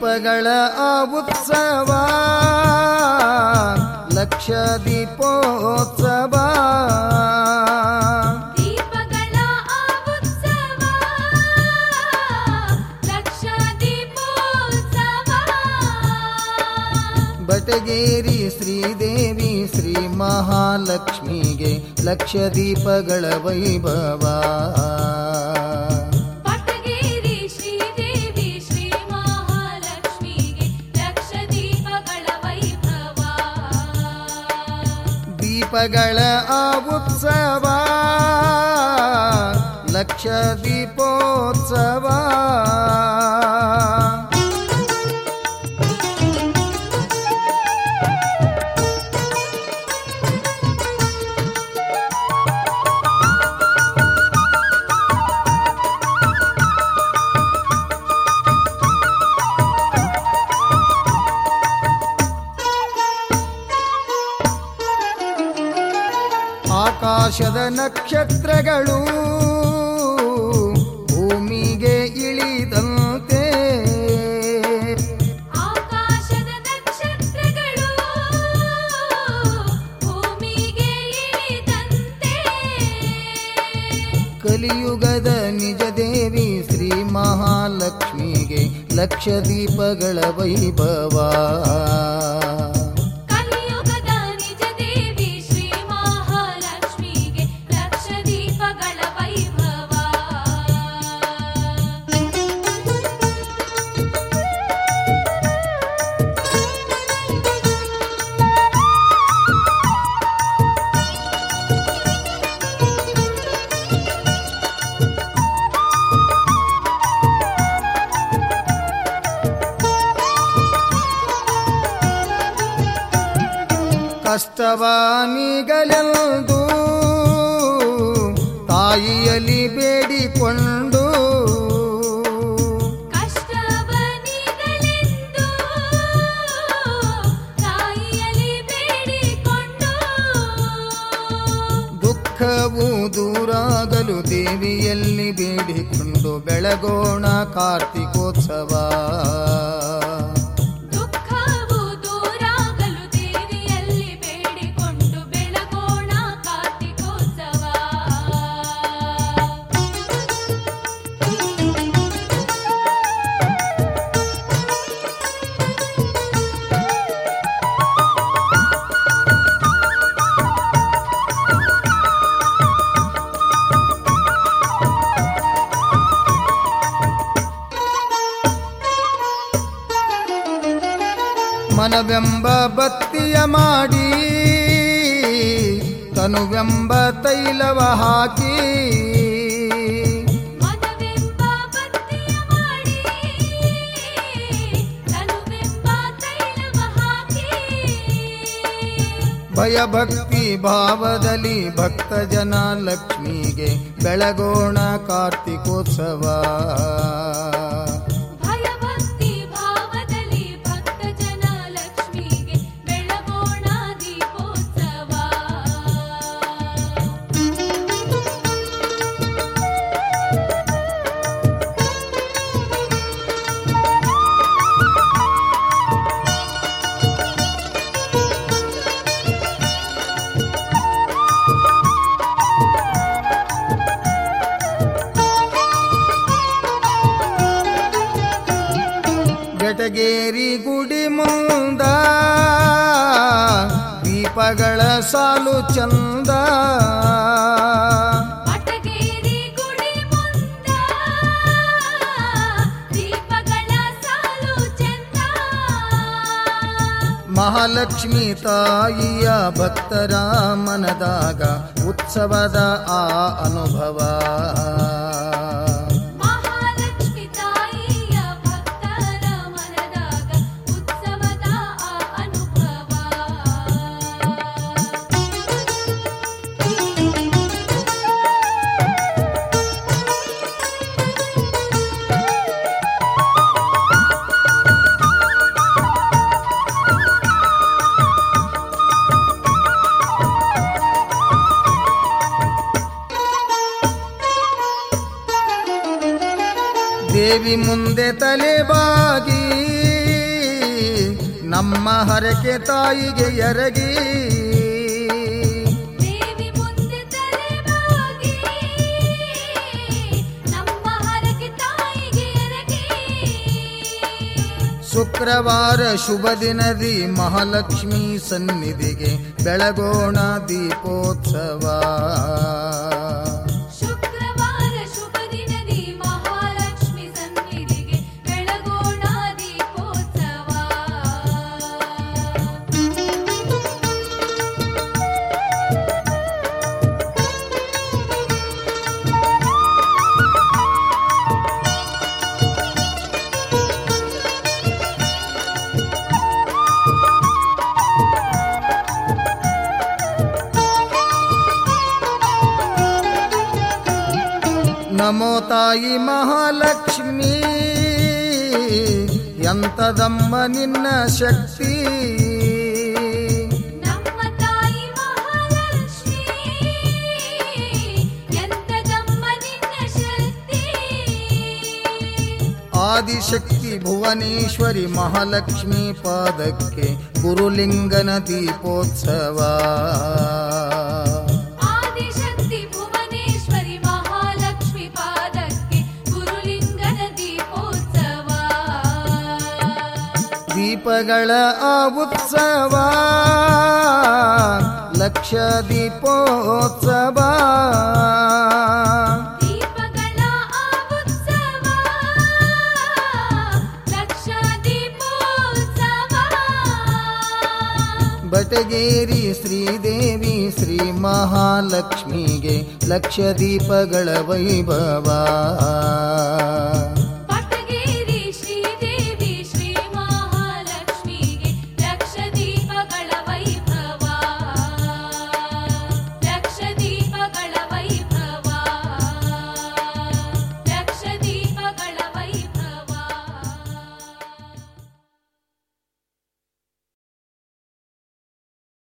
ದೀಪಗಳ ಆ ಉತ್ಸವ ಲಕ್ಷ ದೀಪೋತ್ಸವ ದೀಪಗಳ ಆ ಉತ್ಸವ ಲಕ್ಷ ದೀಪೋತ್ಸವ ಬಟಗೇರಿ ಶ್ರೀದೇವಿ ಶ್ರೀ ಮಹಾಲಕ್ಷ್ಮಿಗೆ ಲಕ್ಷ ದೀಪಗಳ ವೈಭವ ಪಟಗೇರಿ ಶ್ರೀದೇವಿ ಶ್ರೀ ಮಹಾಲಕ್ಷ್ಮಿಗೆ ಲಕ್ಷ ದೀಪಗಳ ವೈಭವ ದೀಪಗಳ ಆ ಉತ್ಸವ ಲಕ್ಷ ದೀಪೋತ್ಸವ ಆಕಾಶದ ನಕ್ಷತ್ರಗಳು ಭೂಮಿಗೆ ಇಳಿದಂತೆ ಆಕಾಶದ ನಕ್ಷತ್ರಗಳು ಭೂಮಿಗೆ ಇಳಿದಂತೆ ಕಲಿಯುಗದ ನಿಜ ದೇವಿ ಶ್ರೀ ಮಹಾಲಕ್ಷ್ಮಿಗೆ ಲಕ್ಷ ದೀಪಗಳ ವೈಭವ ಕಲಿಯುಗದ ನಿಜ ದೇವಿ ಶ್ರೀ ಮಹಾಲಕ್ಷ್ಮಿಗೆ ಲಕ್ಷ ದೀಪಗಳ ವೈಭವ ಕಷ್ಟವ ನೀಗಲೆಂದು ತಾಯಿಯಲ್ಲಿ ಬೇಡಿಕೊಂಡು ಕಷ್ಟವನಿಗಳೆಂದು ತಾಯಿಯಲ್ಲಿ ಬೇಡಿಕೊಂಡು ದುಃಖವು ದೂರಾಗಲು ದೇವಿಯಲ್ಲಿ ಬೇಡಿಕೊಂಡು ಬೆಳಗೋಣ ಕಾರ್ತಿಕೋತ್ಸವ ದುಃಖವು ದೂರಾಗಲು ದೇವಿಯಲ್ಲಿ ಬೇಡಿಕೊಂಡು ಬೆಳಗೋಣ ಕಾರ್ತಿಕೋತ್ಸವ ಮನವೆಂಬ ಬತ್ತಿಯ ಮಾಡಿ ತನುವೆಂಬ ತೈಲವ ಹಾಕಿ ಮನವೆಂಬ ಬತ್ತಿಯ ಮಾಡಿ ತನುವೆಂಬ ತೈಲವ ಹಾಕಿ ಭಯಭಕ್ತಿ ಭಾವದಲ್ಲಿ ಭಕ್ತ ಜನ ಲಕ್ಷ್ಮಿಗೆ ಬೆಳಗೋಣ ಕಾರ್ತಿಕೋತ್ಸವ ಭಯಭಕ್ತಿ ಭಾವದಲ್ಲಿ ಭಕ್ತ ಜನ ಲಕ್ಷ್ಮಿಗೆ ಬೆಳಗೋಣ ದೀಪೋತ್ಸವ ಬೆಟಗೇರಿ ಗುಡಿ ಮುಂದ ದೀಪಗಳ ಸಾಲು ಚಂದ ಪಟಗೇರಿ ಗುಡಿ ಮುಂದ ದೀಪಗಳ ಸಾಲು ಚಂದ ಮಹಾಲಕ್ಷ್ಮಿ ತಾಯಿಯ ಭಕ್ತರ ಮನದಾಗ ಉತ್ಸವದ ಆ ಅನುಭವ ಮಹಾಲಕ್ಷ್ಮಿ ತಾಯಿಯ ಭಕ್ತರ ಮನದಾಗ ಉತ್ಸವದ ಆ ಅನುಭವ ದೇವಿ ಮುಂದೆ ತಲೆ ಬಾಗಿ ನಮ್ಮ ಹರಕೆ ತಾಯಿಗೆ ಎರಗಿ ದೇವಿ ಮುಂದೆ ತಲೆಬಾಗಿ ನಮ್ಮ ಹರಕೆ ತಾಯಿಗೆ ಎರಗಿ ಶುಕ್ರವಾರ ಶುಭ ದಿನದಿ ಮಹಾಲಕ್ಷ್ಮಿ ಸನ್ನಿಧಿಗೆ ಬೆಳಗೋಣ ದೀಪೋತ್ಸವ ಶುಕ್ರವಾರ ಶುಭ ದಿನದಿ ಮಹಾಲಕ್ಷ್ಮಿ ಸನ್ನಿಧಿಗೆ ಬೆಳಗೋಣ ದೀಪೋತ್ಸವ ನಮೋ ತಾಯಿ ಮಹಾಲಕ್ಷ್ಮಿ ಎಂತದಮ್ಮ ನಿನ್ನ ಶಕ್ತಿ ನಮ್ಮ ತಾಯಿ ಮಹಾಲಕ್ಷ್ಮಿ ಎಂತದಮ್ಮ ನಿನ್ನ ಶಕ್ತಿ ಆದಿಶಕ್ತಿ ಭುವನೇಶ್ವರಿ ಮಹಾಲಕ್ಷ್ಮಿ ಪಾದಕ್ಕೆ ಗುರುಲಿಂಗನ ದೀಪೋತ್ಸವ ಆದಿಶಕ್ತಿ ಭುವನೇಶ್ವರಿ ಮಹಾಲಕ್ಷ್ಮಿ ಪಾದಕ್ಕೆ ಗುರುಲಿಂಗನ ದೀಪೋತ್ಸವ ದೀಪಗಳ ಆ ಉತ್ಸವ ಲಕ್ಷ ದೀಪೋತ್ಸವ ದೀಪಗಳ ಆ ಉತ್ಸವ ಲಕ್ಷ ದೀಪೋತ್ಸವ ಬಟಗೇರಿ ಶ್ರೀದೇವಿ ಶ್ರೀ ಮಹಾಲಕ್ಷ್ಮಿಗೆ ಲಕ್ಷ ದೀಪಗಳ ವೈಭವ